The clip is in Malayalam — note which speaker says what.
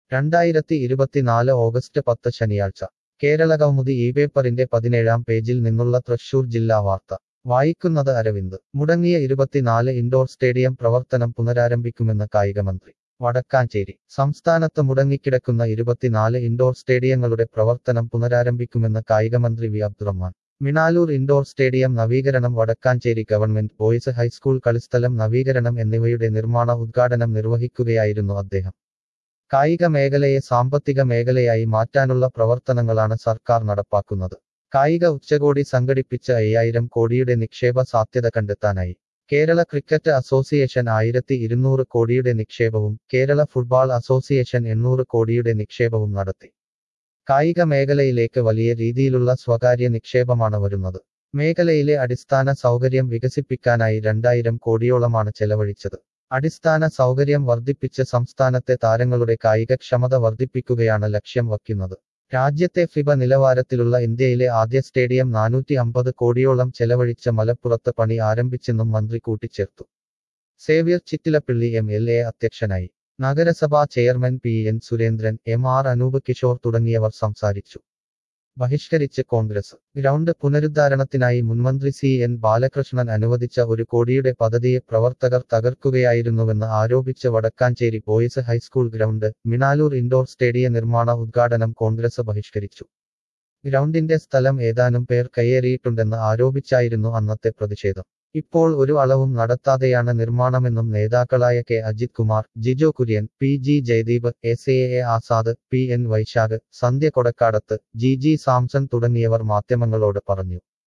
Speaker 1: രണ്ടായിരത്തി ഇരുപത്തിനാല് ഓഗസ്റ്റ് പത്ത് ശനിയാഴ്ച കേരള കൗമുദി ഈ പേപ്പറിന്റെ പതിനേഴാം പേജിൽ നിന്നുള്ള തൃശൂർ ജില്ലാ വാർത്ത വായിക്കുന്നത് അരവിന്ദ് മുടങ്ങിയ ഇരുപത്തിനാല് ഇൻഡോർ സ്റ്റേഡിയം പ്രവർത്തനം പുനരാരംഭിക്കുമെന്ന് കായികമന്ത്രി വടക്കാഞ്ചേരി സംസ്ഥാനത്ത് മുടങ്ങിക്കിടക്കുന്ന ഇരുപത്തിനാല് ഇൻഡോർ സ്റ്റേഡിയങ്ങളുടെ പ്രവർത്തനം പുനരാരംഭിക്കുമെന്ന് കായികമന്ത്രി V Abdurahman Minalur indoor stadium നവീകരണം വടക്കാഞ്ചേരി ഗവൺമെന്റ് ബോയ്സ് ഹൈസ്കൂൾ കളിസ്ഥലം നവീകരണം എന്നിവയുടെ നിർമ്മാണ ഉദ്ഘാടനം നിർവഹിക്കുകയായിരുന്നു അദ്ദേഹം കായിക മേഖലയെ സാമ്പത്തിക മേഖലയായി മാറ്റാനുള്ള പ്രവർത്തനങ്ങളാണ് സർക്കാർ നടപ്പാക്കുന്നത് കായിക ഉച്ചകോടി സംഘടിപ്പിച്ച അയ്യായിരം കോടിയുടെ നിക്ഷേപ സാധ്യത കണ്ടെത്താനായി കേരള ക്രിക്കറ്റ് അസോസിയേഷൻ ആയിരത്തി ഇരുന്നൂറ് കോടിയുടെ നിക്ഷേപവും കേരള ഫുട്ബോൾ അസോസിയേഷൻ എണ്ണൂറ് കോടിയുടെ നിക്ഷേപവും നടത്തി കായിക മേഖലയിലേക്ക് വലിയ രീതിയിലുള്ള സ്വകാര്യ നിക്ഷേപമാണ് വരുന്നത് മേഖലയിലെ അടിസ്ഥാന സൗകര്യം വികസിപ്പിക്കാനായി രണ്ടായിരം കോടിയോളമാണ് ചെലവഴിച്ചത് അടിസ്ഥാന സൗകര്യം വർദ്ധിപ്പിച്ച് സംസ്ഥാനത്തെ താരങ്ങളുടെ കായികക്ഷമത വർദ്ധിപ്പിക്കുകയാണ് ലക്ഷ്യം വയ്ക്കുന്നത് രാജ്യത്തെ ഫിബ നിലവാരത്തിലുള്ള ഇന്ത്യയിലെ ആദ്യ സ്റ്റേഡിയം നാനൂറ്റി അമ്പത് കോടിയോളം ചെലവഴിച്ച മലപ്പുറത്ത് പണി ആരംഭിച്ചെന്നും മന്ത്രി കൂട്ടിച്ചേർത്തു Xavier Chittilappilly M L A അധ്യക്ഷനായി നഗരസഭാ chairman P N Surendran M R Anoop Kishore തുടങ്ങിയവർ സംസാരിച്ചു ബഹിഷ്കരിച്ച് കോൺഗ്രസ് ഗ്രൗണ്ട് പുനരുദ്ധാരണത്തിനായി മുൻമന്ത്രി സി എൻ ബാലകൃഷ്ണൻ അനുവദിച്ച ഒരു കോടിയുടെ പദ്ധതിയെ പ്രവർത്തകർ തകർക്കുകയായിരുന്നുവെന്ന് ആരോപിച്ച് Wadakkanchery boys high school ground Minalur indoor സ്റ്റേഡിയ നിർമ്മാണ ഉദ്ഘാടനം കോൺഗ്രസ് ബഹിഷ്കരിച്ചു ഗ്രൗണ്ടിന്റെ സ്ഥലം ഏതാനും പേർ കയ്യേറിയിട്ടുണ്ടെന്ന് ആരോപിച്ചായിരുന്നു അന്നത്തെ പ്രതിഷേധം ഇപ്പോൾ ഒരു അളവും നടത്താതെയാണ് നിർമ്മാണമെന്നും നേതാക്കളായ K Ajith Kumar Jijo Kurian P G Jayadeep S A A Azad P N Vaishakh Sandhya Kodakkadath G G Samson തുടങ്ങിയവർ മാധ്യമങ്ങളോട് പറഞ്ഞു